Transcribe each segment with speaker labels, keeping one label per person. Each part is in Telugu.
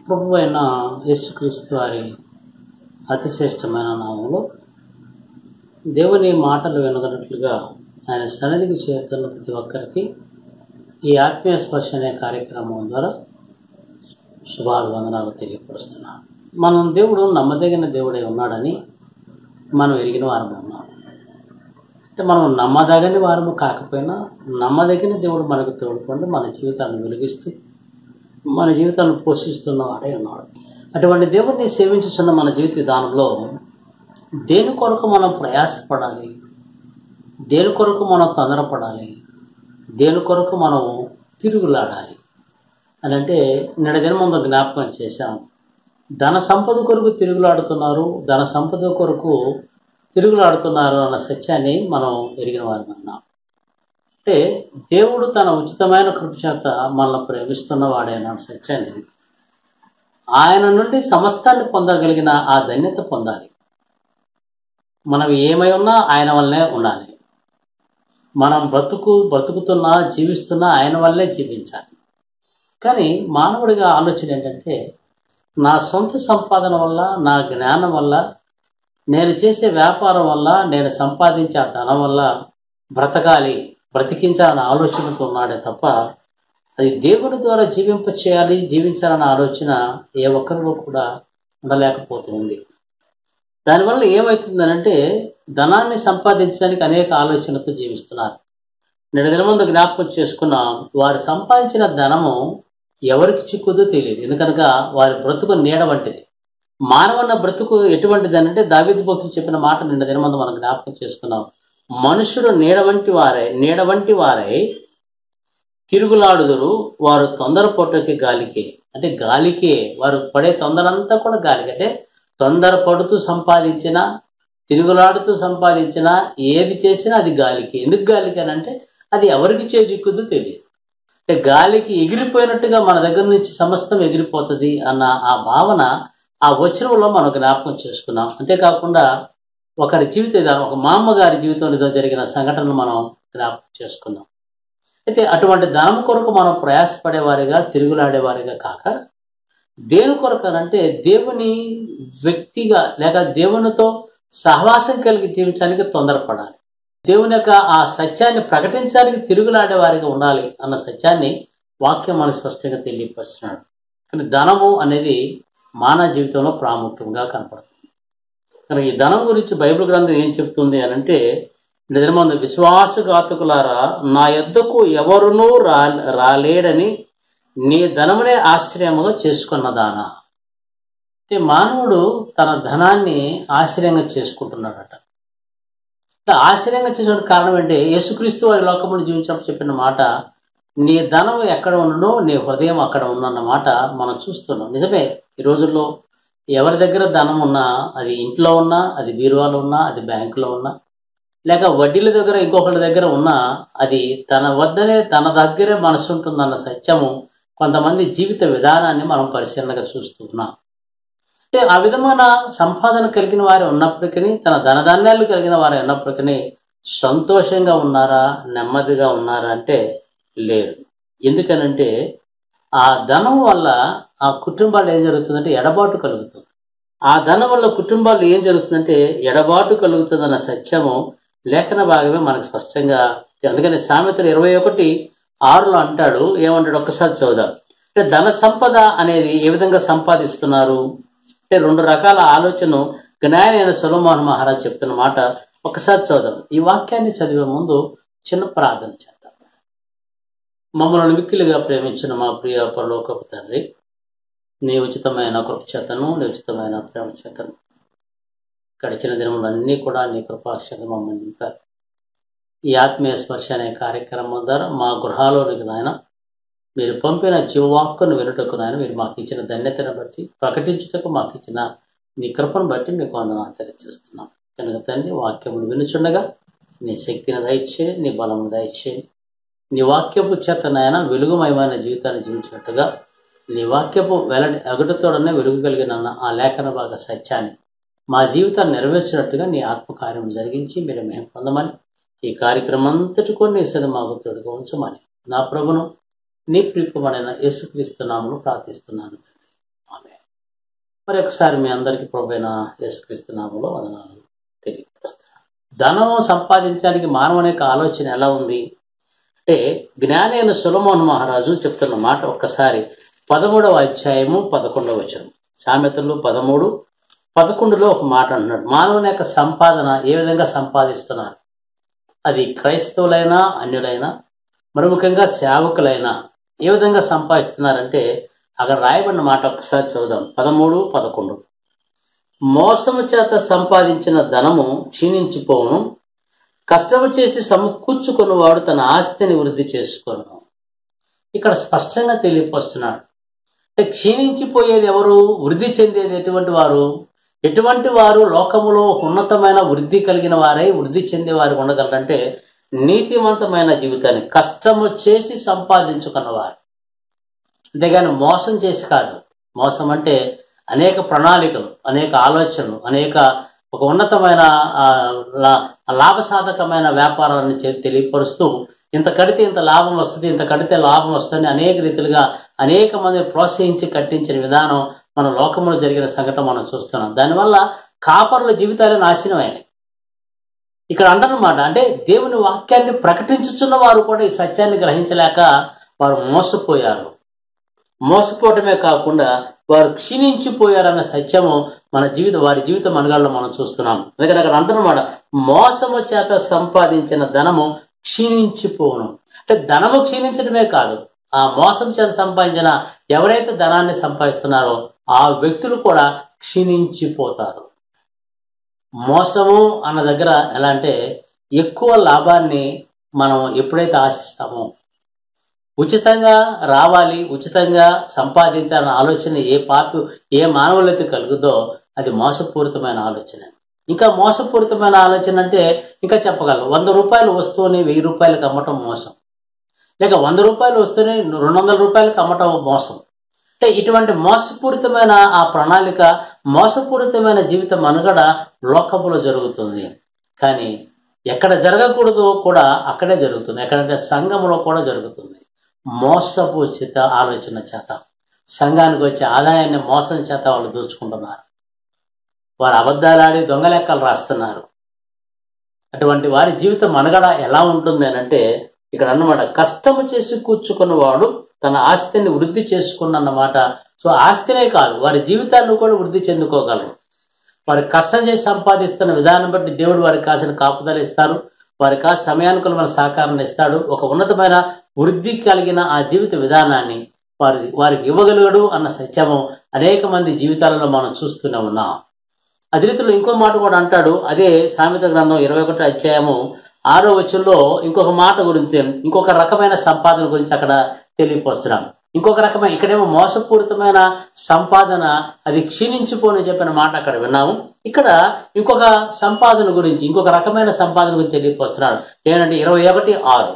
Speaker 1: ప్రభు అయిన యేసుక్రీస్తు వారి అతిశ్రేష్టమైన నామంలో దేవుని మాటలు వినగనట్లుగా ఆయన సన్నిధికి చేరుతున్న ప్రతి ఒక్కరికి ఈ ఆత్మీయ స్పర్శ అనే కార్యక్రమం ద్వారా శుభాభివందనాలు తెలియపరుస్తున్నాను మనం దేవుడు నమ్మదగిన దేవుడై ఉన్నాడని మనం ఎరిగిన వారమే ఉన్నాం అంటే మనం నమ్మదగని వారము కాకపోయినా నమ్మదగిన దేవుడు మనకు తోడుకుంటూ మన జీవితాన్ని వెలిగిస్తూ మన జీవితాన్ని పోషిస్తున్న వాడే ఉన్నాడు అటువంటి దేవుడిని సేవించుతున్న మన జీవిత విధానంలో దేని కొరకు మనం ప్రయాసపడాలి దేని కొరకు మనం తొందరపడాలి దేని కొరకు మనం తిరుగులాడాలి అని అంటే నిన్న దినం ముందు జ్ఞాపకం చేశాం ధన సంపద కొరకు తిరుగులాడుతున్నారు ధన సంపద కొరకు తిరుగులాడుతున్నారు అన్న సత్యాన్ని మనం ఎరిగిన వారిని అన్నాం అంటే దేవుడు తన ఉచితమైన కృప చేత మనల్ని ప్రేమిస్తున్న వాడైన సత్యాన్ని ఆయన నుండి సమస్తాన్ని పొందగలిగిన ఆ ధన్యత పొందాలి మనం ఏమై ఉన్నా ఆయన వల్లనే ఉండాలి మనం బ్రతుకు బ్రతుకుతున్నా జీవిస్తున్నా ఆయన వల్లే జీవించాలి కానీ మానవుడిగా ఆలోచన ఏంటంటే నా సొంత సంపాదన వల్ల నా జ్ఞానం వల్ల నేను చేసే వ్యాపారం వల్ల నేను సంపాదించే ఆ ధనం వల్ల బ్రతకాలి బ్రతికించాలన్న ఆలోచనతో ఉన్నాడే తప్ప అది దేవుని ద్వారా జీవింప చేయాలి జీవించాలన్న ఆలోచన ఏ ఒక్కరిలో కూడా ఉండలేకపోతుంది దానివల్ల ఏమవుతుందనంటే ధనాన్ని సంపాదించడానికి అనేక ఆలోచనలతో జీవిస్తున్నారు నిన్న దినమందు జ్ఞాపకం చేసుకున్న వారు సంపాదించిన ధనము ఎవరికి చిక్కుదో తెలియదు ఎందుకనగా వారి బ్రతుకు నీడ వంటిది మానవన్న బ్రతుకు ఎటువంటిది అంటే దావిది భక్తులు చెప్పిన మాట నిన్న దినమందు మనం జ్ఞాపకం చేసుకున్నాం మనుషుడు నీడ వంటి వారై నీడ వంటి వారై తిరుగులాడుదురు వారు తొందరపొట్టకి గాలికే అంటే గాలికే వారు పడే తొందరంతా కూడా గాలికి అంటే తొందరపడుతూ సంపాదించిన తిరుగులాడుతూ సంపాదించిన ఏది చేసినా అది గాలికి ఎందుకు గాలికి అని అంటే అది ఎవరికి చేజిక్కుద్దో తెలియదు అంటే గాలికి ఎగిరిపోయినట్టుగా మన దగ్గర నుంచి సమస్తం ఎగిరిపోతుంది అన్న ఆ భావన ఆ వచనంలో మనం జ్ఞాపకం చేసుకున్నాం అంతేకాకుండా ఒకరి జీవిత విధానం ఒక మా అమ్మగారి జీవితంలో జరిగిన సంఘటనలు మనం జ్ఞాపకం చేసుకున్నాం అయితే అటువంటి ధనం కొరకు మనం ప్రయాసపడేవారిగా తిరుగులాడేవారిగా కాక దేని కొరకు అంటే దేవుని వ్యక్తిగా లేక దేవునితో సహవాసం కలిగి జీవించడానికి తొందరపడాలి దేవుని యొక్క ఆ సత్యాన్ని ప్రకటించడానికి తిరుగులాడేవారిగా ఉండాలి అన్న సత్యాన్ని వాక్యం మన స్పష్టంగా తెలియపరుస్తున్నాడు కానీ ధనము అనేది మానవ జీవితంలో ప్రాముఖ్యంగా కనపడుతుంది కనుక ఈ ధనం గురించి బైబిల్ గ్రంథం ఏం చెప్తుంది అని అంటే నిజమంది విశ్వాసఘాతకులారా నా యొద్దకు ఎవరునూ రా రాలేడని నీ ధనమునే ఆశ్రయముగా చేసుకున్నదానా అంటే మానవుడు తన ధనాన్ని ఆశ్రయంగా చేసుకుంటున్నాడట ఆశ్చర్యంగా చేసిన కారణం ఏంటి యేసుక్రీస్తు వారి లోకమును జీవించినప్పుడు చెప్పిన మాట నీ ధనం ఎక్కడ ఉండనో నీ హృదయం అక్కడ ఉందన్న మాట మనం చూస్తున్నాం నిజమే ఈ రోజుల్లో ఎవరి దగ్గర ధనం ఉన్నా అది ఇంట్లో ఉన్నా అది బీరువాలో ఉన్నా అది బ్యాంకులో ఉన్నా లేక వడ్డీల దగ్గర ఇంకొకరి దగ్గర ఉన్నా అది తన వద్దనే తన దగ్గరే మనసు ఉంటుందన్న సత్యము కొంతమంది జీవిత విధానాన్ని మనం పరిశీలనగా చూస్తున్నాం అంటే ఆ విధమైన సంపాదన కలిగిన వారు ఉన్నప్పటికీ తన ధనధాన్యాలు కలిగిన వారు ఉన్నప్పటికీ సంతోషంగా ఉన్నారా నెమ్మదిగా ఉన్నారా అంటే లేరు ఎందుకనంటే ఆ ధనం వల్ల ఆ కుటుంబాలు ఏం జరుగుతుందంటే ఎడబాటు కలుగుతుంది ఆ ధనం వల్ల కుటుంబాలు ఏం జరుగుతుందంటే ఎడబాటు కలుగుతుందన్న సత్యము లేఖన భాగమే మనకు స్పష్టంగా అందుకని సామెతలు ఇరవై ఒకటి ఆరులో అంటాడు ఏమంటాడు ఒక్కసారి చూద్దాం అంటే ధన సంపద అనేది ఏ విధంగా సంపాదిస్తున్నారు అంటే రెండు రకాల ఆలోచన జ్ఞానైన సులమోహన్ మహారాజ్ చెప్తున్న మాట ఒకసారి చూద్దాం ఈ వాక్యాన్ని చదివే ముందు చిన్న ప్రార్థన చేద్దాం మమ్మల్ని మిక్కిలిగా ప్రేమించిన మా ప్రియ పరలోకపు తండ్రి నీ ఉచితమైన కృప చేతను నీ ఉచితమైన ప్రేమ చేతను గడిచిన దినములన్నీ కూడా నీ కృపాక్షత మమ్మల్ని నింపారు ఈ ఆత్మీయ స్పర్శ అనే కార్యక్రమం ద్వారా మా గృహాలోనికి నాయన మీరు పంపిన జీవవాక్కును వినుటకు నాయన మీరు మాకు ఇచ్చిన ధన్యతను బట్టి ప్రకటించుటకు మాకు ఇచ్చిన నీ కృపను బట్టి మీకు వందనాలు తెలియజేస్తున్నాం కనుక తండ్రి వాక్యములు వినుచుండగా నీ శక్తిని దయచేయండి నీ బలము దయచేయండి నీ వాక్యపు చేత నాయన వెలుగుమయమైన జీవితాన్ని జీవించినట్టుగా నీ వాక్యపు వెలడి అగటుతోడనే వెలుగు కలిగిన ఆ లేఖన భాగ సత్యాన్ని మా జీవితాన్ని నెరవేర్చినట్టుగా నీ ఆత్మకార్యం జరిగించి మీరు మేము పొందమని ఈ కార్యక్రమం అంతటి కొన్ని ఇసరి మాకు తోడుగా ఉంచమని నా ప్రభును నీ ప్రియకుమైన యేసుక్రీస్తు నామను ప్రార్థిస్తున్నాను ఆమె మరి ఒకసారి మీ అందరికీ ప్రభైన యేసుక్రీస్తు నామంలో వదనాలు తెలియపరుస్తున్నాను ధనం సంపాదించడానికి మానవుని యొక్క ఆలోచన ఎలా ఉంది అంటే జ్ఞాని అయిన సులమోహన్ మహారాజు చెప్తున్న మాట ఒక్కసారి పదమూడవ అధ్యాయము పదకొండవ వచనం సామెతలు పదమూడు పదకొండులో ఒక మాట అంటున్నాడు మానవుని యొక్క సంపాదన ఏ విధంగా సంపాదిస్తున్నారు అది క్రైస్తవులైనా అన్యులైనా మరి ముఖ్యంగా సేవకులైనా ఏ విధంగా సంపాదిస్తున్నారంటే అక్కడ రాయబడిన మాట ఒక్కసారి చూద్దాం పదమూడు పదకొండు మోసము చేత సంపాదించిన ధనము క్షీణించిపోవును కష్టము చేసి సమకూర్చుకున్నవాడు తన ఆస్తిని వృద్ధి చేసుకోను ఇక్కడ స్పష్టంగా తెలియపరుస్తున్నాడు అంటే క్షీణించిపోయేది ఎవరు వృద్ధి చెందేది ఎటువంటి వారు ఎటువంటి వారు లోకములో ఉన్నతమైన వృద్ధి కలిగిన వారై వృద్ధి చెందే వారు ఉండగలరంటే నీతివంతమైన జీవితాన్ని కష్టము చేసి సంపాదించుకున్నవారు అంతేగాని మోసం చేసి కాదు మోసం అంటే అనేక ప్రణాళికలు అనేక ఆలోచనలు అనేక ఒక ఉన్నతమైన ఆ, లా- లాభసాధకమైన వ్యాపారాలను చే- తెలియపరుస్తూ ఇంత కడితే ఇంత లాభం వస్తుంది ఇంత కడితే లాభం వస్తుంది అనేక రీతిలుగా అనేక మంది ప్రోత్సహించి కట్టించిన విధానం మన లోకంలో జరిగిన సంఘటన మనం చూస్తున్నాం దానివల్ల కాపర్ల జీవితాలు నాశనం అయినాయి ఇక్కడ అంటనమాట అంటే దేవుని వాక్యాన్ని ప్రకటించుచున్న వారు కూడా ఈ సత్యాన్ని గ్రహించలేక వారు మోసపోయారు మోసపోవటమే కాకుండా వారు క్షీణించిపోయారన్న సత్యము మన జీవిత వారి జీవిత మనగాళ్ళలో మనం చూస్తున్నాం ఎందుకంటే అక్కడ అంటున్నమాట మోసము చేత సంపాదించిన ధనము క్షీణించిపోను అంటే ధనము క్షీణించడమే కాదు ఆ మోసం చేత సంపాదించిన ఎవరైతే ధనాన్ని సంపాదిస్తున్నారో ఆ వ్యక్తులు కూడా క్షీణించిపోతారు మోసము అన్న దగ్గర ఎలా అంటే ఎక్కువ లాభాన్ని మనం ఎప్పుడైతే ఆశిస్తామో ఉచితంగా రావాలి ఉచితంగా సంపాదించాలన్న ఆలోచన ఏ పాపి ఏ మానవులైతే కలుగుదో అది మోసపూరితమైన ఆలోచన ఇంకా మోసపూరితమైన ఆలోచన అంటే ఇంకా చెప్పగలం వంద రూపాయల వస్తువుని వెయ్యి రూపాయలకు అమ్మటం మోసం లేక వంద రూపాయల వస్తువుని రెండు వందల రూపాయలకు అమ్మటం మోసం అంటే ఇటువంటి మోసపూరితమైన ఆ ప్రణాళిక మోసపూరితమైన జీవిత మనుగడ లోకములో జరుగుతుంది కానీ ఎక్కడ జరగకూడదో కూడా అక్కడే జరుగుతుంది ఎక్కడంటే సంఘంలో కూడా జరుగుతుంది మోసపూచిత ఆలోచన చేత సంఘానికి వచ్చే ఆదాయాన్ని మోసం చేత వాళ్ళు దోచుకుంటున్నారు వారు అబద్ధాలాడి దొంగ లెక్కలు రాస్తున్నారు అటువంటి వారి జీవిత మనుగడ ఎలా ఉంటుంది అని అంటే ఇక్కడ అన్నమాట కష్టము చేసి కూర్చుకున్నవాడు తన ఆస్తిని వృద్ధి చేసుకున్నమాట సో ఆస్తినే కాదు వారి జీవితాన్ని కూడా వృద్ధి చెందుకోగలరు వారి కష్టం చేసి సంపాదిస్తున్న విధానం బట్టి దేవుడు వారికి కాసిన కాపుదలు ఇస్తారు వారికి కాసిన సమయానుకూలమైన సహకారాన్ని ఇస్తాడు ఒక ఉన్నతమైన వృద్ధి కలిగిన ఆ జీవిత విధానాన్ని వారి వారికి ఇవ్వగలగడు అన్న సత్యము అనేక మంది జీవితాలలో మనం చూస్తూనే ఉన్నాం అదే రీతిలో ఇంకో మాట కూడా అంటాడు అదే సామెత గ్రంథం ఇరవై ఒకటి అధ్యాయము ఆరో వచ్చంలో ఇంకొక మాట గురించి ఇంకొక రకమైన సంపాదన గురించి అక్కడ తెలియపరుస్తున్నాం ఇంకొక రకమైన ఇక్కడేమో మోసపూరితమైన సంపాదన అది క్షీణించిపోని చెప్పిన మాట అక్కడ విన్నాము ఇక్కడ ఇంకొక సంపాదన గురించి ఇంకొక రకమైన సంపాదన గురించి తెలియపరుస్తున్నాడు ఏంటంటే ఇరవై ఒకటి ఆరు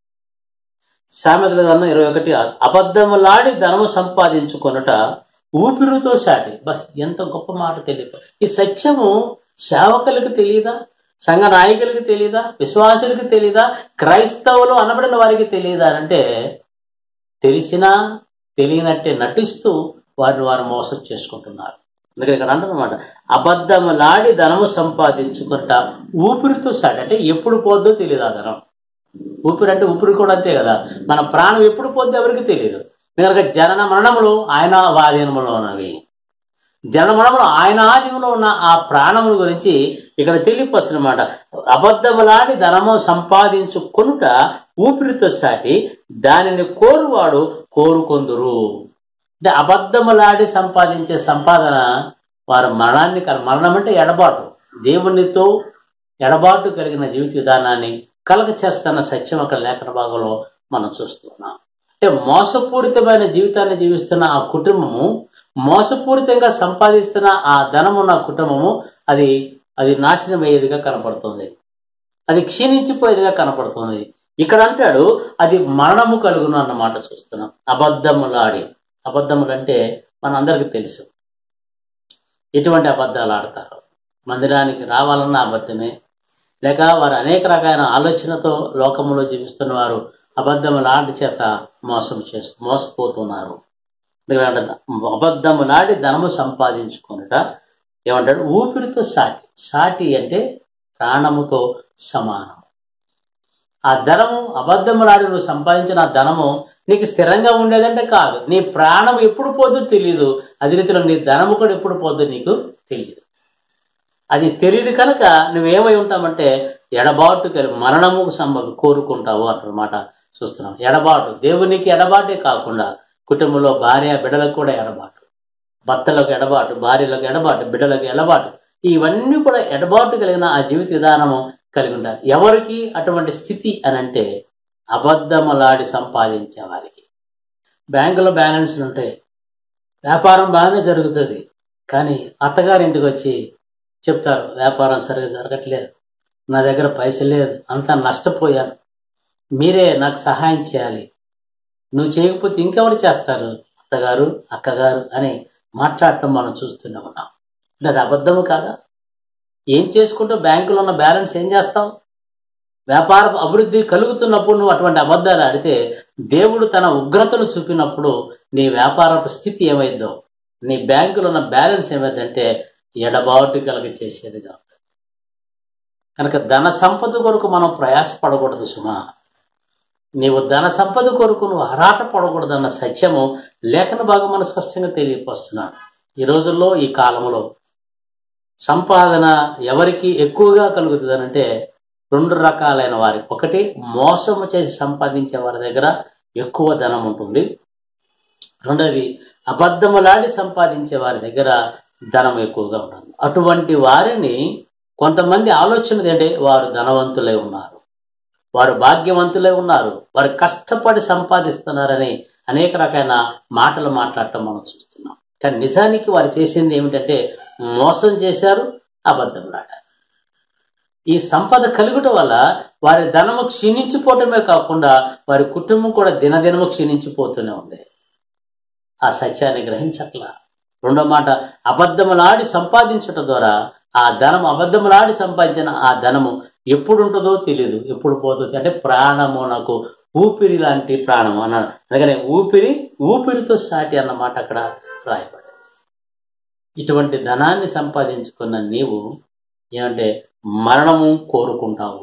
Speaker 1: సామెతల గ్రంథం ఇరవై ఒకటి ఆరు అబద్ధములాడి ధనము సంపాదించుకొనుట ఊపిరితో సాటి బస్ ఎంత గొప్ప మాట తెలియదు ఈ సత్యము సేవకులకు తెలియదా సంఘ నాయకులకు తెలియదా విశ్వాసులకు తెలియదా క్రైస్తవులు అనబడిన వారికి తెలియదా అంటే తెలిసినా తెలియనట్టే నటిస్తూ వారిని వారు మోసం చేసుకుంటున్నారు అందుకని ఇక్కడ అంటున్నమాట అబద్ధములాడి ధనము సంపాదించుకుంట ఊపిరితో సాటి అంటే ఎప్పుడు పోద్దో తెలియదు ఆ ధనం ఊపిరి అంటే ఊపిరి కూడా అంతే కదా మన ప్రాణం ఎప్పుడు పోద్దో ఎవరికి తెలియదు కనుక జనన మరణములు ఆయన వాధీనములో ఉన్నవి జనన మరణములు ఆయన ఆధీనంలో ఉన్న ఆ ప్రాణముల గురించి ఇక్కడ తెలియపస్తున్నమాట అబద్ధములాడి ధనము సంపాదించుకొనుట ఊపిరితో సాటి దానిని కోరువాడు కోరుకొందురు అంటే అబద్ధములాడి సంపాదించే సంపాదన వారు మరణాన్ని కల మరణం అంటే ఎడబాటు దేవునితో ఎడబాటు కలిగిన జీవిత విధానాన్ని కలగ చేస్తున్న సత్యం అక్కడ లేఖన భాగంలో మనం చూస్తున్నాం అంటే మోసపూరితమైన జీవితాన్ని జీవిస్తున్న ఆ కుటుంబము మోసపూరితంగా సంపాదిస్తున్న ఆ ధనమున్న కుటుంబము అది అది నాశనం అయ్యేదిగా కనపడుతుంది అది క్షీణించిపోయేదిగా కనపడుతుంది ఇక్కడ అంటాడు అది మరణము కలుగును అన్నమాట చూస్తున్నాం అబద్ధములాడి అబద్ధములు అంటే మనందరికీ తెలుసు ఎటువంటి అబద్ధాలు ఆడతారు మందిరానికి రావాలన్న అబద్ధమే లేక వారు అనేక రకాల ఆలోచనతో లోకంలో జీవిస్తున్న వారు అబద్ధముల ఆట చేత మోసం చేస్తూ మోసపోతున్నారు ఎందుకంటే అబద్ధములాడి ధనము సంపాదించుకొనుట ఏమంటాడు ఊపిరితో సాటి సాటి అంటే ప్రాణముతో సమానం ఆ ధనము అబద్ధములాడి నువ్వు సంపాదించిన ఆ ధనము నీకు స్థిరంగా ఉండేదంటే కాదు నీ ప్రాణం ఎప్పుడు పోద్దో తెలియదు అదే రీతిలో నీ ధనము కూడా ఎప్పుడు పోద్దో నీకు తెలియదు అది తెలియదు కనుక నువ్వేమై ఉంటామంటే ఎడబాటు కలిగి మరణముకు సంభవం కోరుకుంటావు అన్నమాట చూస్తున్నాం ఎడబాటు దేవునికి ఎడబాటే కాకుండా కుటుంబంలో భార్య బిడ్డలకు కూడా ఎడబాటు భర్తలకు ఎడబాటు భార్యలకు ఎడబాటు బిడ్డలకు ఎడబాటు ఇవన్నీ కూడా ఎడబాటు కలిగిన ఆ జీవిత విధానము కలిగి ఉంటారు ఎవరికి అటువంటి స్థితి అని అంటే అబద్ధములాడి సంపాదించే వారికి బ్యాంకులో బ్యాలెన్స్లు ఉంటాయి వ్యాపారం బాగానే జరుగుతుంది కానీ అత్తగారింటికి వచ్చి చెప్తారు వ్యాపారం సరిగా జరగట్లేదు నా దగ్గర పైసలు లేదు అంతా నష్టపోయాను మీరే నాకు సహాయం చేయాలి నువ్వు చేయకపోతే ఇంకెవరు చేస్తారు అత్తగారు అక్కగారు అని మాట్లాడటం మనం చూస్తూనే ఉన్నాం అంటే అది అబద్ధము కాదా ఏం చేసుకుంటూ బ్యాంకులో ఉన్న బ్యాలెన్స్ ఏం చేస్తావు వ్యాపార అభివృద్ధి కలుగుతున్నప్పుడు నువ్వు అటువంటి అబద్ధాలు ఆడితే దేవుడు తన ఉగ్రతను చూపినప్పుడు నీ వ్యాపారపు స్థితి ఏమైందో నీ బ్యాంకులో ఉన్న బ్యాలెన్స్ ఏమైందంటే ఎడబాటు కలగ చేసేదిగా ఉంటుంది కనుక ధన సంపద కొరకు మనం ప్రయాసపడకూడదు సుమా నీవు ధన సంపద కొరకు నువ్వు ఆరాట పడకూడదన్న సత్యము లేఖన భాగం మన స్పష్టంగా తెలియపరుస్తున్నాడు ఈ రోజుల్లో ఈ కాలంలో సంపాదన ఎవరికి ఎక్కువగా కలుగుతుందనంటే రెండు రకాలైన వారి ఒకటి మోసము చేసి సంపాదించే వారి దగ్గర ఎక్కువ ధనం ఉంటుంది రెండవది అబద్ధములాడి సంపాదించే వారి దగ్గర ధనం ఎక్కువగా ఉంటుంది అటువంటి వారిని కొంతమంది ఆలోచన ఏంటంటే వారు ధనవంతులై ఉన్నారు వారు భాగ్యవంతులై ఉన్నారు వారు కష్టపడి సంపాదిస్తున్నారని అనేక రకాల మాటలు మాట్లాడటం మనం చూస్తున్నాం కానీ నిజానికి వారు చేసింది ఏమిటంటే మోసం చేశారు అబద్ధంలాడారు ఈ సంపద కలుగుట వల్ల వారి ధనము క్షీణించిపోవటమే కాకుండా వారి కుటుంబం కూడా దినదినము క్షీణించిపోతూనే ఉంది ఆ సత్యాన్ని గ్రహించట్లా రెండో మాట అబద్ధములాడి సంపాదించటం ద్వారా ఆ ధనం అబద్ధములాడి సంపాదించిన ఆ ధనము ఎప్పుడు ఉంటుందో తెలియదు ఎప్పుడు పోతుంది అంటే ప్రాణమునకు ఊపిరి లాంటి ప్రాణము అన్నాడు అందుకనే ఊపిరి ఊపిరితో సాటి అన్నమాట అక్కడ రాయబడింది ఇటువంటి ధనాన్ని సంపాదించుకున్న నీవు ఏమంటే మరణము కోరుకుంటావు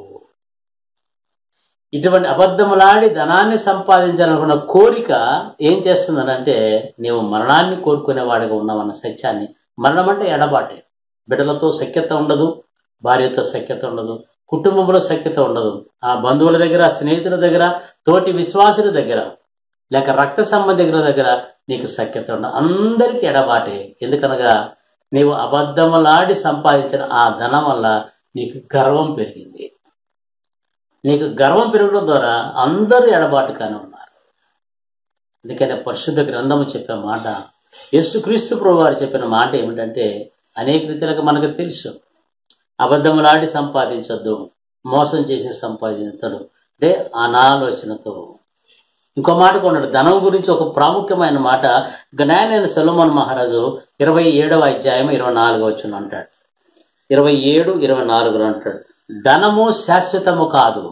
Speaker 1: ఇటువంటి అబద్ధములాడి ధనాన్ని సంపాదించాలనుకున్న కోరిక ఏం చేస్తుందనంటే నీవు మరణాన్ని కోరుకునేవాడిగా ఉన్నావన్న సత్యాన్ని మరణం అంటే ఎడబాటే బిడ్డలతో సఖ్యత ఉండదు భార్యతో సఖ్యత ఉండదు కుటుంబంలో సఖ్యత ఉండదు ఆ బంధువుల దగ్గర స్నేహితుల దగ్గర తోటి విశ్వాసుల దగ్గర లేక రక్త సంబంధికుల దగ్గర నీకు సఖ్యత ఉండదు అందరికీ ఎడబాటే ఎందుకనగా నీవు అబద్ధములాడి సంపాదించిన ఆ ధనం వల్ల నీకు గర్వం పెరిగింది నీకు గర్వం పెరగడం ద్వారా అందరూ ఎడబాటుగానే ఉన్నారు అందుకనే పరిశుద్ధ గ్రంథము చెప్పే మాట యేసుక్రీస్తు ప్రభు వారు చెప్పిన మాట ఏమిటంటే అనేక రీతిలుగా మనకు తెలుసు అబద్ధములాడి సంపాదించొద్దు మోసం చేసి సంపాదించడు అంటే అనాలోచనతో ఇంకో మాట కొన్నాడు ధనం గురించి ఒక ప్రాముఖ్యమైన మాట జ్ఞానైన సొలమన్ మహారాజు ఇరవై ఏడవ అధ్యాయం ఇరవై నాలుగు వచ్చిన అంటాడు ఇరవై ఏడు ఇరవై నాలుగులో అంటాడు ధనము శాశ్వతము కాదు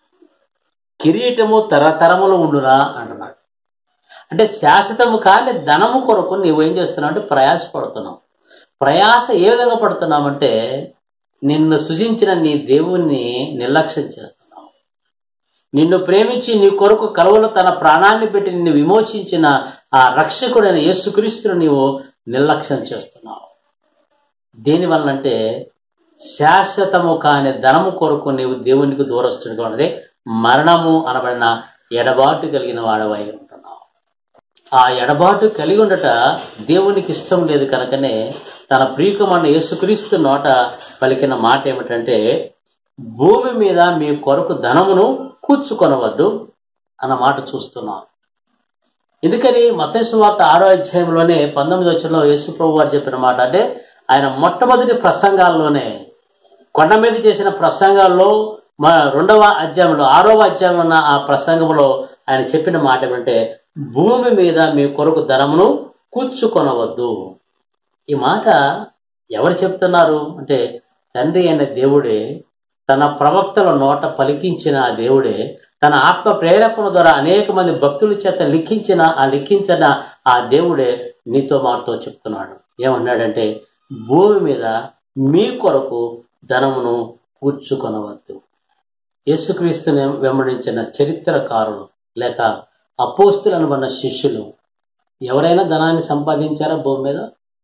Speaker 1: కిరీటము తరతరములు ఉండురా అంటున్నాడు అంటే శాశ్వతము కాని ధనము కొరకు నీవు ఏం చేస్తున్నావు అంటే ప్రయాసపడుతున్నావు ప్రయాస ఏ విధంగా పడుతున్నామంటే నిన్ను సృజించిన నీ దేవుణ్ణి నిర్లక్ష్యం చేస్తున్నావు నిన్ను ప్రేమించి నీ కొరకు కలవలో తన ప్రాణాన్ని పెట్టి నిన్ను విమోచించిన ఆ రక్షకుడైన యేసుక్రీస్తును నీవు నిర్లక్ష్యం చేస్తున్నావు దేనివల్లంటే శాశ్వతము కాని ధనము కొరకు నీవు దేవునికి దూరస్తుడిగా ఉన్నది మరణము అనబడిన ఎడబాటు కలిగిన వాడవై ఉంటున్నావు ఆ ఎడబాటు కలిగి ఉండట దేవునికి ఇష్టం లేదు కనుకనే తన ప్రియకమైన యేసుక్రీస్తు నోట పలికిన మాట ఏమిటంటే భూమి మీద మీ కొరకు ధనమును కూర్చుకొనవద్దు అన్న మాట చూస్తున్నాం ఎందుకని మతేశ్వార్త ఆరో అధ్యాయంలోనే పంతొమ్మిది వచ్చంలో యేసు ప్రభు వారు చెప్పిన మాట అంటే ఆయన మొట్టమొదటి ప్రసంగాల్లోనే కొండ మీద చేసిన ప్రసంగాల్లో మన రెండవ అధ్యాయంలో ఆరవ అధ్యాయంలో ఉన్న ఆ ప్రసంగంలో ఆయన చెప్పిన మాట ఏమంటే భూమి మీద మీ కొరకు ధనమును కూర్చుకొనవద్దు ఈ మాట ఎవరు చెప్తున్నారు అంటే తండ్రి అయిన దేవుడే తన ప్రవక్తల నోట పలికించిన ఆ దేవుడే తన ఆత్మ ప్రేరేపణ ద్వారా అనేక మంది భక్తుల చేత లిఖించిన ఆ లిఖించిన ఆ దేవుడే నీతో మాతో చెప్తున్నాడు ఏమన్నాడంటే భూమి మీద మీ కొరకు ధనమును కూర్చుకొనవద్దు యేసుక్రీస్తుని వెంబడించిన చరిత్రకారులు లేక అపోస్తులను మన శిష్యులు ఎవరైనా ధనాన్ని సంపాదించారా భూమి మీద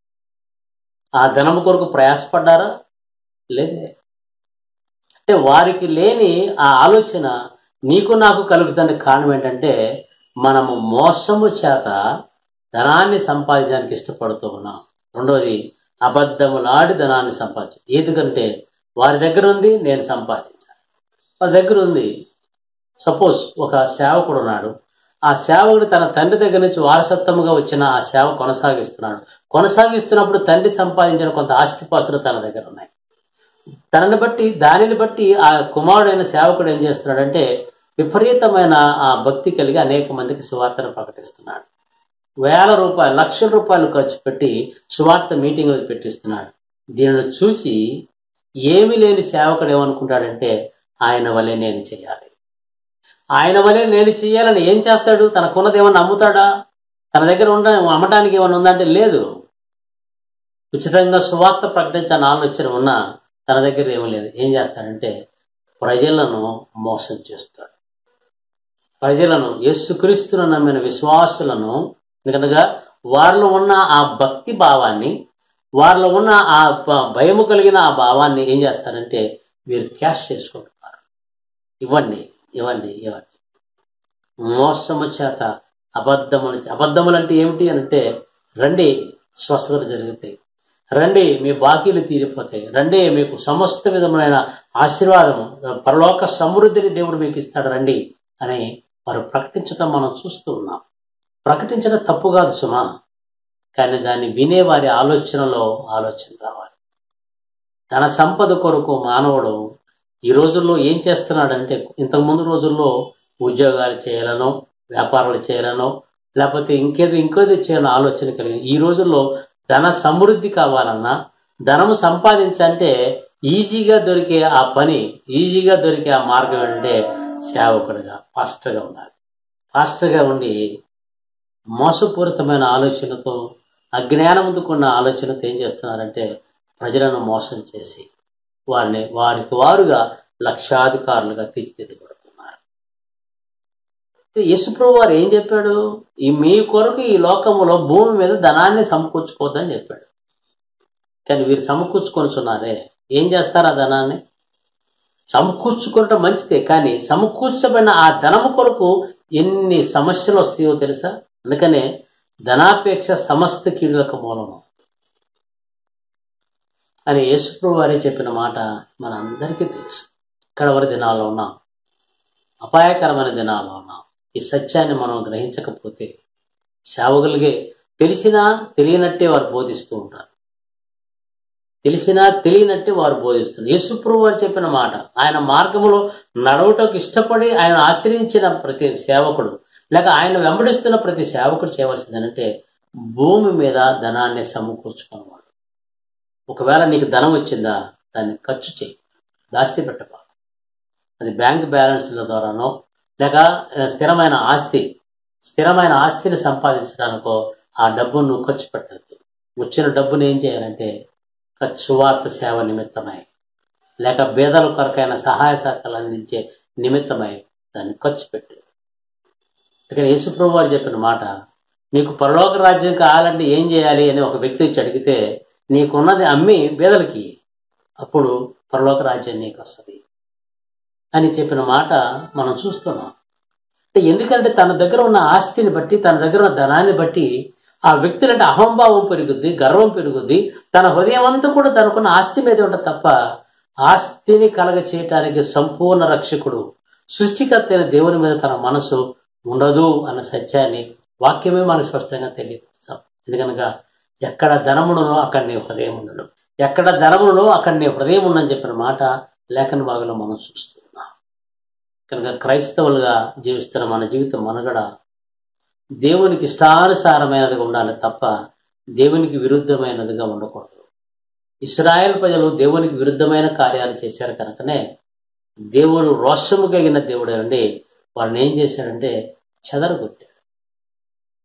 Speaker 1: ఆ ధనము కొరకు ప్రయాసపడ్డారా లేదే అంటే వారికి లేని ఆ ఆలోచన నీకు నాకు కలుగుతానికి కారణం ఏంటంటే మనము మోసము చేత ధనాన్ని సంపాదించడానికి ఇష్టపడుతూ ఉన్నాం రెండవది అబద్ధములాడి ధనాన్ని సంపాదించు ఎందుకంటే వారి దగ్గర ఉంది నేను సంపాదించాలి వారి దగ్గర ఉంది సపోజ్ ఒక సేవకుడు ఉన్నాడు ఆ సేవకుడు తన తండ్రి దగ్గర నుంచి వారసత్వముగా వచ్చిన ఆ సేవ కొనసాగిస్తున్నాడు కొనసాగిస్తున్నప్పుడు తండ్రి సంపాదించిన కొంత ఆస్తిపాస్తులు తన దగ్గర ఉన్నాయి తనని బట్టి దానిని బట్టి ఆ కుమారుడైన సేవకుడు ఏం చేస్తున్నాడంటే విపరీతమైన ఆ భక్తి కలిగి అనేక మందికి సువార్తను ప్రకటిస్తున్నాడు వేల రూపాయలు లక్షల రూపాయలు ఖర్చు పెట్టి సువార్త మీటింగ్లు పెట్టిస్తున్నాడు దీనిని చూసి ఏమీ లేని సేవకుడు ఏమనుకుంటాడంటే ఆయన వలె నేను చేయాలి ఆయన వలె నేను చేయాలని ఏం చేస్తాడు తనకున్నది ఏమన్నా అమ్ముతాడా తన దగ్గర ఉండ అమ్మటానికి ఏమన్నా ఉందంటే లేదు ఉచితంగా సువార్త ప్రకటించాలని ఆలోచన ఉన్నా తన దగ్గర ఏమీ లేదు ఏం చేస్తాడంటే ప్రజలను మోసం చేస్తాడు ప్రజలను యేసుక్రీస్తును నమ్మిన విశ్వాసులను ఎందుకనగా వారిలో ఉన్న ఆ భక్తి భావాన్ని వారిలో ఉన్న ఆ భ- భయము కలిగిన ఆ భావాన్ని ఏం చేస్తారంటే వీరు క్యాష్ చేసుకుంటున్నారు ఇవ్వండి ఇవ్వండి ఇవ్వండి మోసము చేత అబద్ధములు అబద్ధములు అంటే ఏమిటి అని అంటే రండి స్వస్థతలు జరుగుతాయి రండి మీ బాకీలు తీరిపోతాయి రండి మీకు సమస్త విధమైన ఆశీర్వాదము పరలోక సమృద్ధిని దేవుడు మీకు ఇస్తాడు రండి అని వారు ప్రకటించడం మనం చూస్తూ ఉన్నాం ప్రకటించడం తప్పు కాదు సుమా కానీ దాన్ని వినే వారి ఆలోచనలో ఆలోచన రావాలి తన సంపద కొరకు మానవుడు ఈ రోజుల్లో ఏం చేస్తున్నాడంటే ఇంతకుముందు రోజుల్లో ఉద్యోగాలు చేయాలనో వ్యాపారాలు చేయాలనో లేకపోతే ఇంకేదో ఇంకోది చేయాలని ఆలోచన కలిగి ఈ రోజుల్లో ధన సమృద్ధి కావాలన్నా ధనము సంపాదించంటే ఈజీగా దొరికే ఆ పని ఈజీగా దొరికే ఆ మార్గం ఏంటంటే సేవకుడిగా పాస్టర్గా ఉండాలి పాస్టర్గా ఉండి మోసపూరితమైన ఆలోచనతో అజ్ఞానందుకున్న ఆలోచనతో ఏం చేస్తున్నారంటే ప్రజలను మోసం చేసి వారిని వారికి వారుగా లక్షాధికారులుగా తీర్చిదిద్దబడుతున్నారు అయితే యేసుప్రభు వారు ఏం చెప్పాడు ఈ మీ కొరకు ఈ లోకములో భూమి మీద ధనాన్ని సమకూర్చుకోవద్దని చెప్పాడు కానీ వీరు సమకూర్చుకొనిచున్నారే ఏం చేస్తారు ఆ ధనాన్ని సమకూర్చుకోవటం మంచిదే కానీ సమకూర్చబడిన ఆ ధనము కొరకు ఎన్ని సమస్యలు వస్తాయో తెలుసా అందుకనే ధనాపేక్ష సమస్త కీడులకు మూలము అని యేసుప్రభు వారే చెప్పిన మాట మన అందరికీ తెలుసు కడవరి దినాల్లో ఉన్నాం అపాయకరమైన దినాల్లో ఉన్నాం ఈ సత్యాన్ని మనం గ్రహించకపోతే సేవకులకే తెలిసినా తెలియనట్టే వారు బోధిస్తూ ఉంటారు తెలిసినా తెలియనట్టే వారు బోధిస్తున్నారు యేసుప్రభు వారు చెప్పిన మాట ఆయన మార్గములో నడవటకు ఇష్టపడి ఆయన ఆశ్రయించిన ప్రతి సేవకుడు లేక ఆయన వెంబడిస్తున్న ప్రతి సేవకుడు చేయవలసింది ఏంటంటే భూమి మీద ధనాన్ని సమకూర్చుకున్నవాడు ఒకవేళ నీకు ధనం వచ్చిందా దాన్ని ఖర్చు చేయి దాచిపెట్టపా అది బ్యాంక్ బ్యాలెన్స్ల ద్వారానో లేక ఆ, స్థిరమైన ఆస్తి స్థిరమైన ఆస్తిని సంపాదించడానికో ఆ డబ్బును నువ్వు ఖర్చు పెట్టద్దు వచ్చిన డబ్బును ఏం చేయాలంటే సువార్త సేవ నిమిత్తమై లేక బేదల కొరకైన సహాయ సహకారాలు అందించే నిమిత్తమై దాన్ని ఖర్చు పెట్టు ఇక్కడ యేసుప్రభు వారు చెప్పిన మాట నీకు పరలోక రాజ్యం కావాలంటే ఏం చేయాలి అని ఒక వ్యక్తి వచ్చి అడిగితే నీకున్నది అమ్మి బేదలకి అప్పుడు పరలోక రాజ్యం నీకు వస్తుంది అని చెప్పిన మాట మనం చూస్తున్నాం అంటే ఎందుకంటే తన దగ్గర ఉన్న ఆస్తిని బట్టి తన దగ్గర ఉన్న ధనాన్ని బట్టి ఆ వ్యక్తులంటే అహంభావం పెరుగుద్ది గర్వం పెరుగుద్ది తన హృదయం అంతా కూడా తనకున్న ఆస్తి మీద ఉంటుంది తప్ప ఆస్తిని కలగ చేయటానికి సంపూర్ణ రక్షకుడు సృష్టికర్త అయిన దేవుని మీద తన మనసు ఉండదు అన్న సత్యాన్ని వాక్యమే మనకు స్పష్టంగా తెలియపరుస్తాం ఎందుకనగా ఎక్కడ ధనముడునో అక్కడ నీ హృదయం ఉండడు ఎక్కడ ధనముడునో అక్కడ నీ హృదయం ఉండని చెప్పిన మాట లేఖన భాగంలో మనం చూస్తున్నాం కనుక క్రైస్తవులుగా జీవిస్తున్న మన జీవితం మనుగడ దేవునికి ఇష్టానుసారమైనదిగా ఉండాలి తప్ప దేవునికి విరుద్ధమైనదిగా ఉండకూడదు ఇస్రాయేల్ ప్రజలు దేవునికి విరుద్ధమైన కార్యాలు చేశారు కనుకనే దేవుడు రోషము కలిగిన దేవుడు అండి వారిని ఏం చేశాడంటే చెదరగొట్టాడు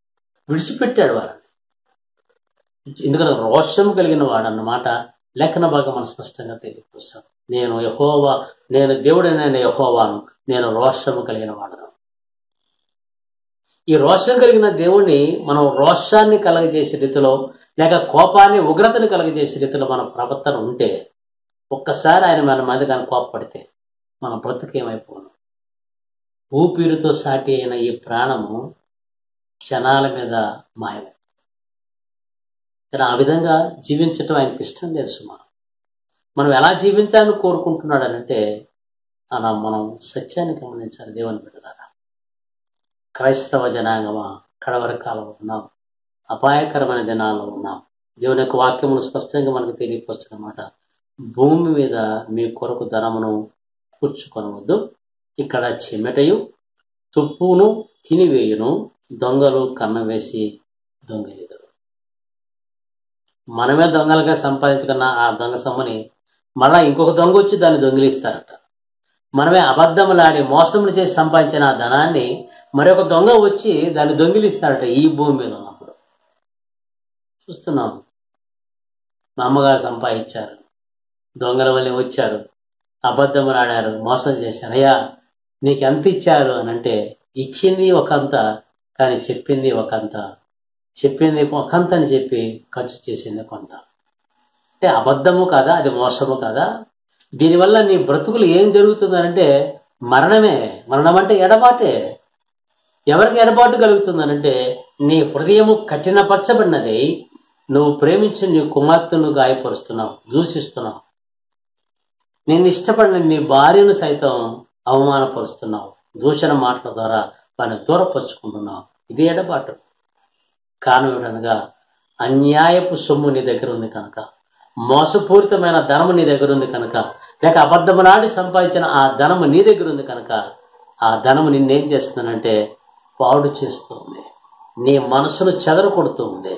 Speaker 1: విడిచిపెట్టాడు వారిని ఎందుకంటే రోషం కలిగిన వాడు అన్నమాట లేఖన భాగం మనం స్పష్టంగా తెలియపోస్తాం నేను యహోవా నేను దేవుడైన యహోవాను నేను రోషము కలిగిన వాడను ఈ రోషం కలిగిన దేవుణ్ణి మనం రోషాన్ని కలగజేసే రీతిలో లేక కోపాన్ని ఉగ్రతని కలగజేసే రీతిలో మన ప్రవర్తన ఉంటే ఒక్కసారి ఆయన మన మీద కానీ కోపపడితే మన బ్రతుకేమైపోను ఊపిరితో సాటి అయిన ఈ ప్రాణము క్షణాల మీద మాయమే కానీ ఆ విధంగా జీవించటం ఆయనకి ఇష్టం లేదు సుమా మనం ఎలా జీవించాలని కోరుకుంటున్నాడు అంటే అలా మనం సత్యాన్ని గమనించాలి దేవుని బిడ్డలారా క్రైస్తవ జనాంగమా కడవరి కాలం ఉన్నాం అపాయకరమైన దినాల్లో ఉన్నాం దేవుని యొక్క వాక్యమును స్పష్టంగా మనకు తెలియపరుస్తున్నమాట భూమి మీద మీ కొరకు ధనమును కూర్చుకొనవద్దు ఇక్కడ చెమటయు తుప్పును తినివేయును దొంగలు కన్న వేసి దొంగలిదరు మనమే దొంగలుగా సంపాదించుకున్న ఆ దొంగ సొమ్మని మళ్ళా ఇంకొక దొంగ వచ్చి దాన్ని దొంగిలిస్తారట మనమే అబద్ధములాడి మోసములు చేసి సంపాదించిన ఆ ధనాన్ని మరొక దొంగ వచ్చి దాన్ని దొంగిలిస్తారట ఈ భూమి మీద ఉన్నప్పుడు చూస్తున్నాం మా అమ్మగారు సంపాదించారు దొంగల వల్లే వచ్చారు అబద్ధములు ఆడారు మోసం చేశారు అయ్యా నీకు ఎంత ఇచ్చారు అని అంటే ఇచ్చింది ఒకంత కానీ చెప్పింది ఒకంత చెప్పింది ఒకంత అని చెప్పి ఖర్చు చేసింది కొంత అంటే అబద్ధము కాదా అది మోసము కాదా దీనివల్ల నీ బ్రతుకులు ఏం జరుగుతుందనంటే మరణమే మరణం అంటే ఎడబాటే ఎవరికి ఎడబాటు కలుగుతుందనంటే నీ హృదయము కఠినపరచబడినది నువ్వు ప్రేమించిన నీ కుమార్తెను గాయపరుస్తున్నావు దూషిస్తున్నావు నేను ఇష్టపడిన నీ భార్యను సైతం అవమానపరుస్తున్నావు దూషణ మాటల ద్వారా వారిని దూరపరుచుకుంటున్నావు ఇది ఎడబాటు కారణం ఏమిటనగా అన్యాయపు సొమ్ము నీ దగ్గర ఉంది కనుక మోసపూరితమైన ధనము నీ దగ్గర ఉంది కనుక లేక అబద్ధములాడి సంపాదించిన ఆ ధనము నీ దగ్గర ఉంది కనుక ఆ ధనము నిన్నేం చేస్తుందంటే పాడు చేస్తుంది నీ మనసును చెదర కొడుతుంది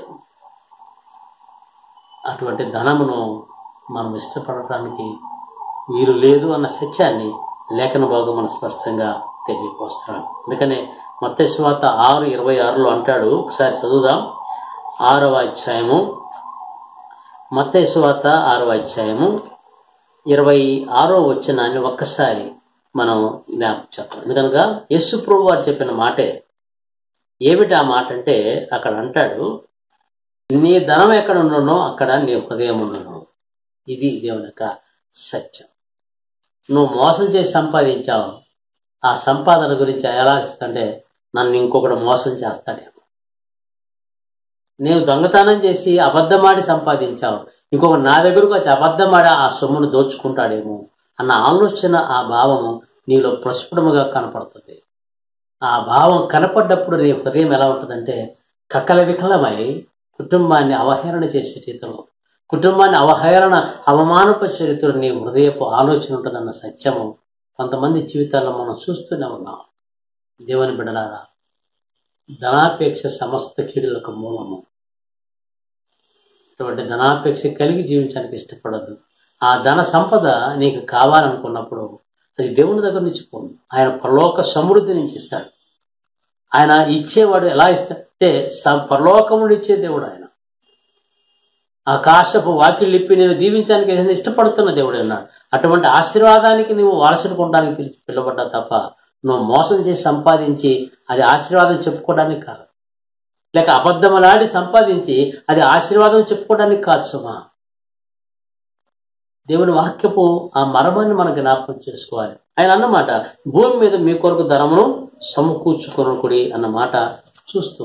Speaker 1: అటువంటి ధనమును మనం ఇష్టపడటానికి వీలు లేదు అన్న సత్యాన్ని లేఖన భాగం మనం స్పష్టంగా తెలియపోస్తున్నాం అందుకనే మత్స్యవాత ఆరు ఇరవై ఆరులో అంటాడు ఒకసారి చదువుదాం ఆరవ అధ్యాయము మత్తేశ్వాత ఆరవ అధ్యాయము ఇరవై ఆరో వచ్చినాన్ని ఒక్కసారి మనం జ్ఞాపకం చేద్దాం ఎందుకనగా యస్సు ప్రభు వారు చెప్పిన మాటే ఏమిటి ఆ మాట అంటే అక్కడ అంటాడు నీ ధనం ఎక్కడ ఉండనో అక్కడ నీ హృదయం ఉండను ఇది దేవుని యొక్క సత్యం నువ్వు మోసం చేసి సంపాదించావు ఆ సంపాదన గురించి ఎలా ఇస్తుంటే నన్ను ఇంకొకడు మోసం చేస్తాడేమో నేను దొంగతనం చేసి అబద్ధమాడి సంపాదించావు ఇంకొక నా దగ్గరకు వచ్చి అబద్ధమాడి ఆ సొమ్మును దోచుకుంటాడేమో అన్న ఆలోచన ఆ భావము నీలో ప్రస్ఫుటముగా కనపడుతుంది ఆ భావం కనపడ్డప్పుడు నీ హృదయం ఎలా ఉంటుందంటే కక్కల వికలమై కుటుంబాన్ని అవహేళన చేసే రీతిలో కుటుంబాన్ని అవహేళన అవమానపరిచే రీతిలో నీ హృదయపు ఆలోచన ఉంటుందన్న సత్యము కొంతమంది జీవితాల్లో మనం చూస్తూనే ఉన్నాం దేవుని బిడలారా ధనాపేక్ష సమస్త కీడులకు మూలము అటువంటి ధనాపేక్ష కలిగి జీవించడానికి ఇష్టపడద్దు ఆ ధన సంపద నీకు కావాలనుకున్నప్పుడు అది దేవుని దగ్గర నుంచి పోను ఆయన పరలోక సమృద్ధి నుంచి ఇస్తాడు ఆయన ఇచ్చేవాడు ఎలా ఇస్తాడంటే పరలోకముడు ఇచ్చే దేవుడు ఆయన ఆకాశపు వాకిళ్ళు ఇప్పి నేను దీవించడానికి ఏదైనా ఇష్టపడుతున్న దేవుడు అన్నాడు అటువంటి ఆశీర్వాదానికి నువ్వు వారసుడుకోవడానికి పిలిచి పిలవడ్డా తప్ప నువ్వు మోసం చేసి సంపాదించి అది ఆశీర్వాదం చెప్పుకోవడానికి కాదు లేక అబద్ధములాడి సంపాదించి అది ఆశీర్వాదం చెప్పుకోవడానికి కాదు సుమా దేవుని వాక్యపు ఆ మరమాన్ని మనం జ్ఞాపకం చేసుకోవాలి ఆయన అన్నమాట భూమి మీద మీ కొరకు ధనమును సమకూర్చుకొనకుడి అన్న మాట చూస్తూ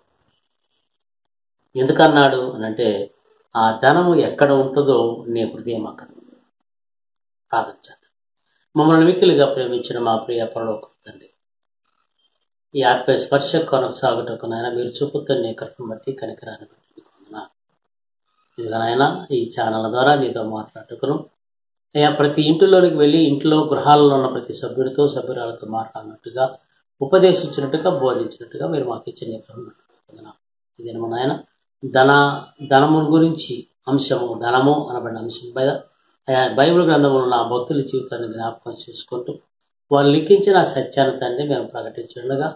Speaker 1: ఎందుకన్నాడు అని అంటే ఆ ధనము ఎక్కడ ఉంటుందో నీ హృదయం అక్కడ ప్రార్థించాలి మమ్మల్ని మిక్కిలిగా ప్రేమించిన మా ప్రియ పరలోక తండ్రి ఈ ఆత్మ స్పర్శ కొనసాగుటకు నాయన మీరు చూపుతున్న నీ కృపను బట్టి కనికరాన్ని బట్టి ఇదిగనైనా ఈ ఛానల్ ద్వారా నీతో మాట్లాడుకును అయ్యా ప్రతి ఇంటిలోనికి వెళ్ళి ఇంట్లో గృహాలలో ఉన్న ప్రతి సభ్యుడితో సభ్యురాలతో మాట్లాడినట్టుగా ఉపదేశించినట్టుగా బోధించినట్టుగా మీరు మాకు ఇచ్చిన ఇది నాయన ధన ధనము గురించి అంశము ధనము అనబడిన అంశం మీద అయా బైబిల్ గ్రంథంలో నా భక్తుల జీవితాన్ని జ్ఞాపకం చేసుకుంటూ వారు లిఖించిన సత్యాన్ని తండ్రి మేము ప్రకటించుండగా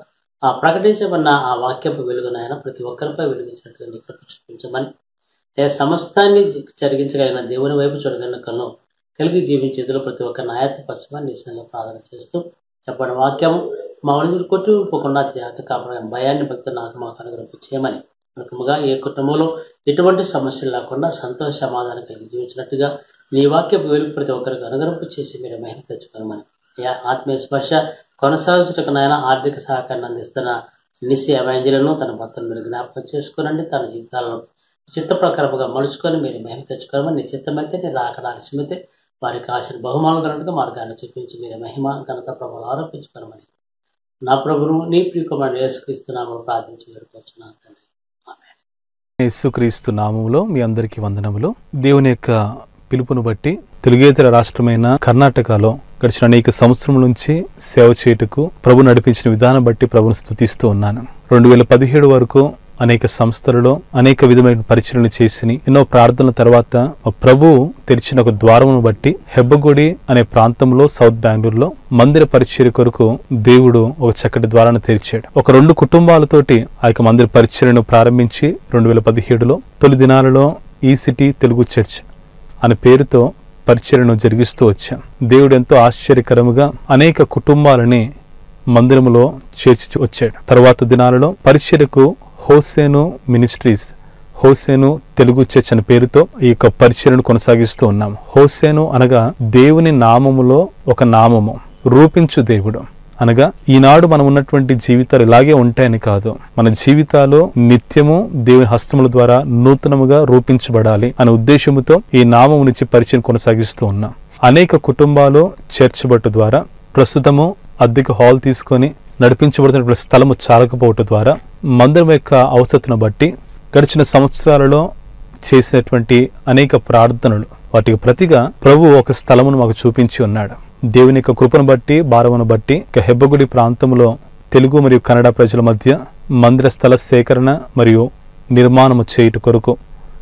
Speaker 1: ఆ ప్రకటించబడిన ఆ వాక్యపు వెలుగునైనా ప్రతి ఒక్కరిపై వెలిగించినట్టుగా నీ కృప చూపించమని ఏ సమస్తాన్ని జరిగించగలిగిన దేవుని వైపు చూడగలిగిన కన్ను కలిగి జీవించేందులో ప్రతి ఒక్క నాయత్వపరచమని నీ సంఘం ప్రార్థన చేస్తూ చెప్పడం వాక్యం మా మనుషులు కొట్టుకుపోకుండా జాగ్రత్త కాపాడని భయాన్ని భక్తి నాకు మాకు అనుగ్రహం చేయమని ముఖ్యంగా ఏ కుటుంబంలో ఎటువంటి సమస్యలు లేకుండా సంతోష సమాధానం కలిగి జీవించినట్టుగా నీ వాక్యపు వెలుగు ప్రతి ఒక్కరికి అనుగ్రహం చేసి మీరు మహిమ తెచ్చుకోమని అయ్యా ఆత్మీయ స్పర్శ కొనసాగించటకు నాయన ఆర్థిక సహకారాన్ని అందిస్తున్న నిసి అవాంజలను తన భర్తను మీరు జ్ఞాపకం చేసుకోనండి తన జీవితాలను చిత్త ప్రకారముగా మలుచుకొని మీరు మహిమ తెచ్చుకోమని నీ చిత్తమైతే నీ రాకడ ఆలస్యమైతే వారికి ఆశను బహుమానం కలట్టుగా మార్గాన్ని చూపించి మీరు మహిమ ఘనత ప్రభావం ఆరోపించుకోమని నా ప్రభును నీ ప్రియకుమారుడు యేసుక్రీస్తున్నాము ప్రార్థించి వేడుకొచ్చున్నాను తండ్రి ఆమేన్.
Speaker 2: యేసుక్రీస్తు నామములో మీ అందరికీ వందనములు దేవుని యొక్క పిలుపును బట్టి తెలుగేతర రాష్ట్రమైన కర్ణాటకలో గడిచిన అనేక సంవత్సరం నుంచి సేవ చేయుటకు ప్రభు నడిపించిన విధానం బట్టి ప్రభును స్థుతిస్తూ ఉన్నాను రెండు వేల పదిహేడు వరకు అనేక సంస్థలలో అనేక విధమైన పరిచయలు చేసి ఎన్నో ప్రార్థనల తర్వాత మా ప్రభు తెరిచిన ఒక ద్వారమును బట్టి హెబ్బగుడి అనే ప్రాంతంలో సౌత్ బెంగళూరులో మందిర పరిచర్య కొరకు దేవుడు ఒక చక్కటి ద్వారాన్ని తెరిచాడు ఒక రెండు కుటుంబాలతోటి ఆ యొక్క మందిర పరిచర్యను ప్రారంభించి రెండు వేల పదిహేడులో తొలి దినాలలో ఈ సిటీ తెలుగు చర్చ్ అనే పేరుతో పరిచర్యను జరిగిస్తూ వచ్చాం దేవుడు ఎంతో ఆశ్చర్యకరముగా అనేక కుటుంబాలని మందిరములో చేర్చి వచ్చాడు తర్వాత దినాలలో పరిచర్యకు Hosanna ministries Hosanna Telugu church అనే పేరుతో ఈ యొక్క పరిచర్యను కొనసాగిస్తూ ఉన్నాం హోసేను అనగా దేవుని నామములో ఒక నామము రూపించు దేవుడు అనగా ఈనాడు మనం ఉన్నటువంటి జీవితాలు ఇలాగే ఉంటాయని కాదు మన జీవితాలు నిత్యము దేవుని హస్తముల ద్వారా నూతనముగా రూపించబడాలి అనే ఉద్దేశముతో ఈ నామము నుంచి పరిచయం కొనసాగిస్తూ ఉన్నాం అనేక కుటుంబాలు చర్చ్ బట్టు ద్వారా ప్రస్తుతము అద్దెకు హాల్ తీసుకొని నడిపించబడుతున్న స్థలము చాలకపోవటం ద్వారా మందిరం యొక్క అవసరతను బట్టి గడిచిన సంవత్సరాలలో చేసినటువంటి అనేక ప్రార్థనలు వాటికి ప్రతిగా ప్రభు ఒక స్థలమును మాకు చూపించి ఉన్నాడు దేవుని యొక్క కృపను బట్టి భారమును బట్టి ఇక హెబ్బగుడి ప్రాంతంలో తెలుగు మరియు కన్నడ ప్రజల మధ్య మందిర స్థల సేకరణ మరియు నిర్మాణము చేయుట కొరకు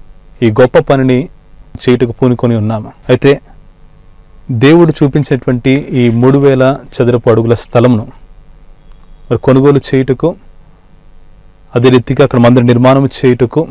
Speaker 2: ఈ గొప్ప పనిని చేయుటకు పూనుకొని ఉన్నాము అయితే దేవుడు చూపించినటువంటి ఈ మూడు వేల చదరపు అడుగుల స్థలమును మరి కొనుగోలు చేయుటకు అదే రీతిగా అక్కడ మందిర నిర్మాణం చేయుటకు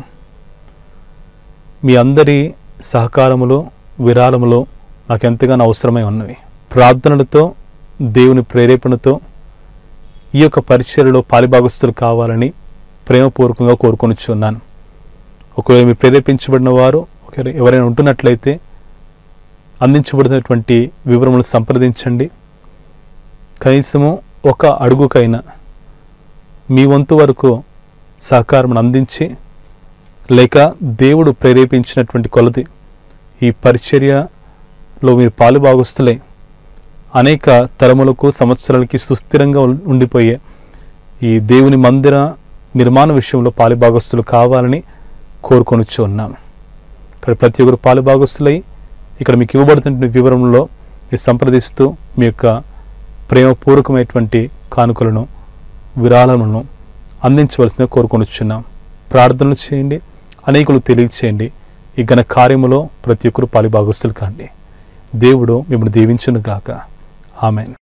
Speaker 2: మీ అందరి సహకారములు విరాళములు నాకు ఎంతగానో అవసరమై ఉన్నవి ప్రార్థనలతో దేవుని ప్రేరేపణతో ఈ యొక్క పరిచర్యలో పాలిభాగస్తులు కావాలని ప్రేమపూర్వకంగా కోరుకొనిచున్నాను ఒకవేళ మీరు ప్రేరేపించబడిన వారు ఒకవేళ ఎవరైనా ఉంటున్నట్లయితే అందించబడినటువంటి వివరములు సంప్రదించండి కనీసము ఒక అడుగుకైనా మీ వంతు వరకు సహకారం అందించి లేక దేవుడు ప్రేరేపించినటువంటి కొలది ఈ పరిచర్యలో మీరు పాలుభాగస్తులై అనేక తరములకు సంవత్సరాలకి సుస్థిరంగా ఉం- ఉండిపోయే ఈ దేవుని మందిర నిర్మాణ విషయంలో పాలుభాగస్తులు కావాలని కోరుకొనిచ్చు ఉన్నాము ఇక్కడ ప్రతి ఒక్కరు పాలుభాగస్తులై ఇక్కడ మీకు ఇవ్వబడుతున్న వివరంలో మీరు సంప్రదిస్తూ మీ యొక్క ప్రేమపూర్వకమైనటువంటి కానుకలను విరాళములను అందించవలసిందిగా కోరుకొనిచున్నాం ప్రార్థనలు చేయండి అనేకులు తెలియచేయండి ఈ ఘన కార్యములో ప్రతి ఒక్కరు పాలిభాగస్తులు కాండి దేవుడు మిమ్మల్ని దీవించును గాక ఆమెన్